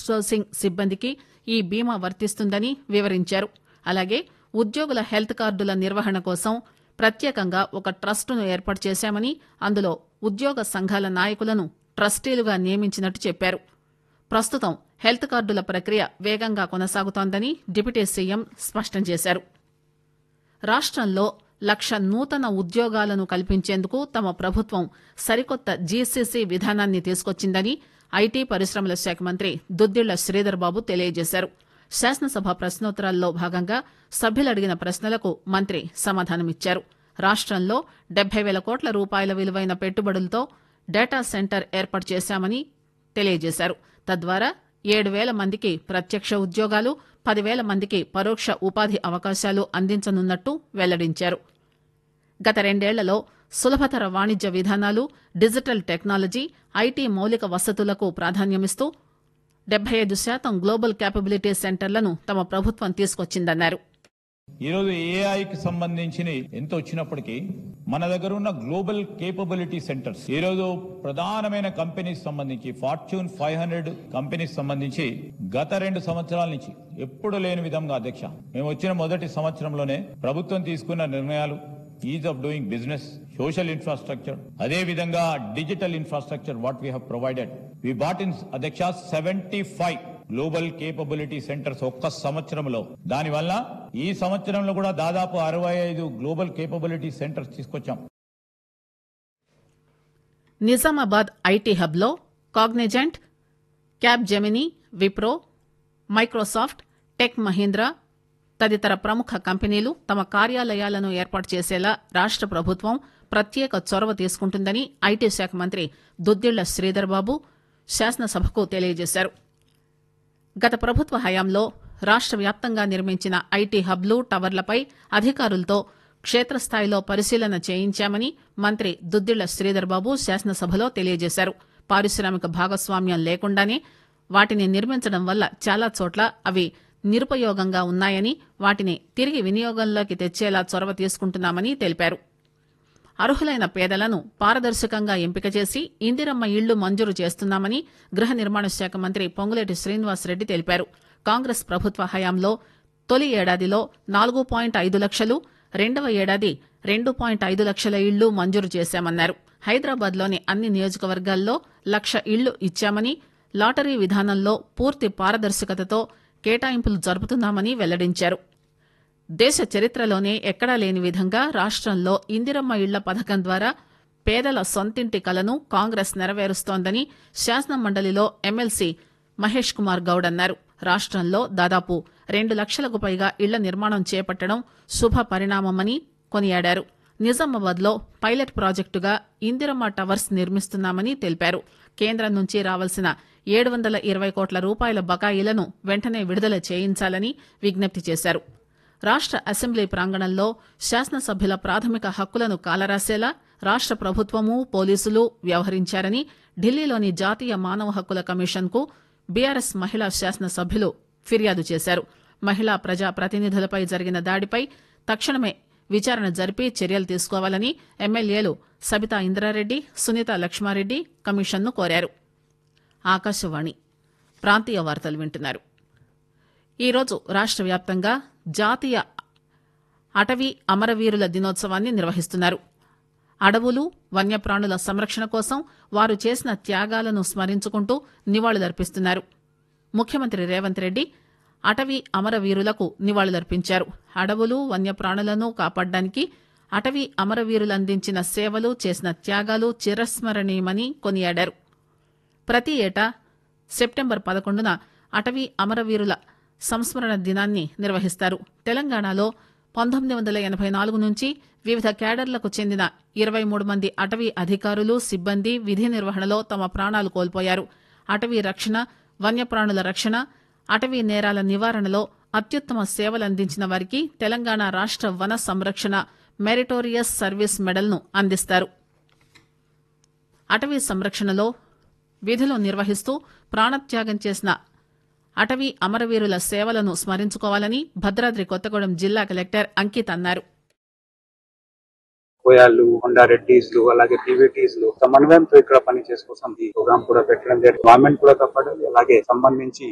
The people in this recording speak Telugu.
సోర్సింగ్ సిబ్బందికి ఈ బీమా వర్తిస్తుందని వివరించారు అలాగే ఉద్యోగుల హెల్త్ కార్డుల నిర్వహణ కోసం ప్రత్యేకంగా ఒక ట్రస్టును ఏర్పాటు చేశామని అందులో ఉద్యోగ సంఘాల నాయకులను ట్రస్టీలుగా నియమించినట్టు చెప్పారు ప్రస్తుతం హెల్త్ కార్డుల ప్రక్రియ వేగంగా కొనసాగుతోందని డిప్యూటీ సీఎం స్పష్టం చేశారు రాష్టంలో లక్ష నూతన ఉద్యోగాలను కల్పించేందుకు తమ ప్రభుత్వం సరికొత్త జీసీసీ విధానాన్ని తీసుకొచ్చిందని ఐటీ పరిశ్రమల శాఖ మంత్రి దుద్దిళ్ల శ్రీధర్ బాబు తెలియజేశారు శాసనసభ ప్రశ్నోత్తరాల్లో భాగంగా సభ్యులు అడిగిన ప్రశ్నలకు మంత్రి సమాధానమిచ్చారు రాష్టంలో డెబ్బై వేల కోట్ల రూపాయల విలువైన పెట్టుబడులతో డేటా సెంటర్ ఏర్పాటు చేశామని తెలియజేశారు తద్వారా ఏడు వేల మందికి ప్రత్యక్ష ఉద్యోగాలు పదివేల మందికి పరోక్ష ఉపాధి అవకాశాలు అందించనున్నట్టు వెల్లడించారు గత రెండేళ్లలో సులభతర వాణిజ్య విధానాలు డిజిటల్ టెక్నాలజీ ఐటీ మౌలిక వసతులకు ప్రాధాన్యమిస్తూ డెబ్బై ఐదు శాతం గ్లోబల్ క్యాపబిలిటీ సెంటర్లను తమ ప్రభుత్వం తీసుకొచ్చిందన్నారు ఈరోజు ఏఐకి సంబంధించిన ఎంత వచ్చినప్పటికీ మన దగ్గర ఉన్న గ్లోబల్ కేపబిలిటీ సెంటర్స్ ఈ రోజు ప్రధానమైన కంపెనీస్ సంబంధించి ఫార్చ్యూన్ ఫైవ్ హండ్రెడ్ కంపెనీస్ సంబంధించి గత రెండు సంవత్సరాల నుంచి ఎప్పుడు లేని విధంగా అధ్యక్ష మేము వచ్చిన మొదటి సంవత్సరంలోనే ప్రభుత్వం తీసుకున్న నిర్ణయాలు ease of doing business social infrastructure అదే విధంగా digital infrastructure what we have provided we brought in అధ్యక్ష seventy five global capability centres ఒక్క సంవత్సరంలో దానివల్ల ఈ సంవత్సరంలో కూడా దాదాపు అరవై ఐదు గ్లోబల్ కేపబిలిటీ సెంటర్స్ తీసుకొచ్చాం నిజామాబాద్ ఐటీ హబ్లో Cognizant Capgemini Wipro Microsoft Tech Mahindra తదితర ప్రముఖ కంపెనీలు తమ కార్యాలయాలను ఏర్పాటు చేసేలా రాష్ట ప్రభుత్వం ప్రత్యేక చొరవ తీసుకుంటుందని ఐటీ శాఖ మంత్రి దుద్దిళ్ల శ్రీధర్ బాబు శాసనసభకు తెలియజేశారు గత ప్రభుత్వ హయాంలో రాష్ట వ్యాప్తంగా నిర్మించిన ఐటీ హబ్లు టవర్లపై అధికారులతో క్షేత్రస్థాయిలో పరిశీలన చేయించామని మంత్రి దుద్దిళ్ల శ్రీధర్ బాబు శాసనసభలో తెలియజేశారు పారిశ్రామిక భాగస్వామ్యం లేకుండానే వాటిని నిర్మించడం వల్ల చాలా చోట్ల అవి నిరుపయోగంగా ఉన్నాయని వాటిని తిరిగి వినియోగంలోకి తెచ్చేలా చొరవ తీసుకుంటున్నామని తెలిపారు అర్హులైన పేదలను పారదర్శకంగా ఎంపిక చేసి ఇందిరమ్మ ఇళ్లు మంజూరు చేస్తున్నామని గృహ నిర్మాణ శాఖ మంత్రి పొంగులేటి శ్రీనివాసరెడ్డి తెలిపారు కాంగ్రెస్ ప్రభుత్వ హయాంలో తొలి ఏడాదిలో నాలుగు పాయింట్ ఐదు లక్షలు రెండవ ఏడాది రెండు పాయింట్ ఐదు లక్షల ఇళ్లు మంజూరు చేశామన్నారు హైదరాబాద్లోని అన్ని నియోజకవర్గాల్లో లక్ష ఇళ్లు ఇచ్చామని లాటరీ విధానంలో పూర్తి పారదర్శకతతో కేటాయింపులు జరుపుతున్నామని వెల్లడించారు దేశ చరిత్రలోనే ఎక్కడా లేని విధంగా రాష్టంలో ఇందిరమ్మ ఇళ్ల పథకం ద్వారా పేదల సొంతింటి కలను కాంగ్రెస్ నెరవేరుస్తోందని శాసనమండలిలో ఎమ్మెల్సీ మహేష్ కుమార్ గౌడ్ అన్నారు రాష్టంలో దాదాపు రెండు లక్షలకు పైగా ఇళ్ల నిర్మాణం చేపట్టడం శుభ పరిణామమని కొనియాడారు నిజామాబాద్ లో పైలట్ ప్రాజెక్టుగా ఇందిరమ్మ టవర్స్ నిర్మిస్తున్నామని తెలిపారు కేంద్రం నుంచి రావాల్సిన ఏడు వందల ఇరవై కోట్ల రూపాయల బకాయిలను వెంటనే విడుదల చేయించాలని విజ్ఞప్తి చేశారు రాష్ట అసెంబ్లీ ప్రాంగణంలో శాసనసభ్యుల ప్రాథమిక హక్కులను కాలరాసేలా రాష్ట ప్రభుత్వము పోలీసులు వ్యవహరించారని ఢిల్లీలోని జాతీయ మానవ హక్కుల కమిషన్ కు బీఆర్ఎస్ మహిళా శాసనసభ్యులు ఫిర్యాదు చేశారు మహిళా ప్రజా ప్రతినిధులపై జరిగిన దాడిపై తక్షణమే విచారణ జరిపి చర్యలు తీసుకోవాలని ఎమ్మెల్యేలు సబితా ఇంద్రారెడ్డి సునీత లక్ష్మారెడ్డి కమిషన్ను కోరారు ఆకాశవాణి ప్రాంతీయ వార్తలు వింటున్నారు ఈరోజు రాష్ట వ్యాప్తంగా జాతీయ అటవీ అమరవీరుల దినోత్సవాన్ని నిర్వహిస్తున్నారు అడవులు వన్యప్రాణుల సంరక్షణ కోసం వారు చేసిన త్యాగాలను స్మరించుకుంటూ నివాళులర్పిస్తున్నారు ముఖ్యమంత్రి రేవంత్ రెడ్డి అటవీ అమరవీరులకు నివాళులర్పించారు అడవులు వన్యప్రాణులను కాపాడడానికి అటవీ అమరవీరులు అందించిన సేవలు చేసిన త్యాగాలు చిరస్మరణీయమని కొనియాడారు ప్రతి ఏటా సెప్టెంబర్ పదకొండున అటవీ అమరవీరుల సంస్మరణ దినాన్ని నిర్వహిస్తారు తెలంగాణలో పంతొమ్మిది వందల ఎనభై నాలుగు నుంచి వివిధ క్యాడర్లకు చెందిన ఇరవై మూడు మంది అటవీ అధికారులు సిబ్బంది విధి నిర్వహణలో తమ ప్రాణాలు కోల్పోయారు అటవీ రక్షణ వన్యప్రాణుల రక్షణ అటవీ నేరాల నివారణలో అత్యుత్తమ సేవలు అందించిన వారికి తెలంగాణ రాష్ట వన సంరక్షణ మెరిటోరియస్ సర్వీస్ మెడల్ను అందిస్తారు అటవీ సంరక్షణలో విధులు నిర్వహిస్తూ ప్రాణత్యాగం చేసిన అటవీ అమరవీరుల సేవలను స్మరించుకోవాలని భద్రాద్రి కొత్తగూడెం జిల్లా కలెక్టర్ అంకిత్ అన్నారు కోయాళ్ళు కొండారెడ్డిస్ లు అలాగే పీవీటీస్ లు సమన్వయంతో ఇక్కడ పని చేసుకోసం ఈ ప్రోగ్రామ్ కూడా పెట్టడం జరిగింది గవర్నమెంట్ కూడా కాపాడాలి అలాగే సంబంధించి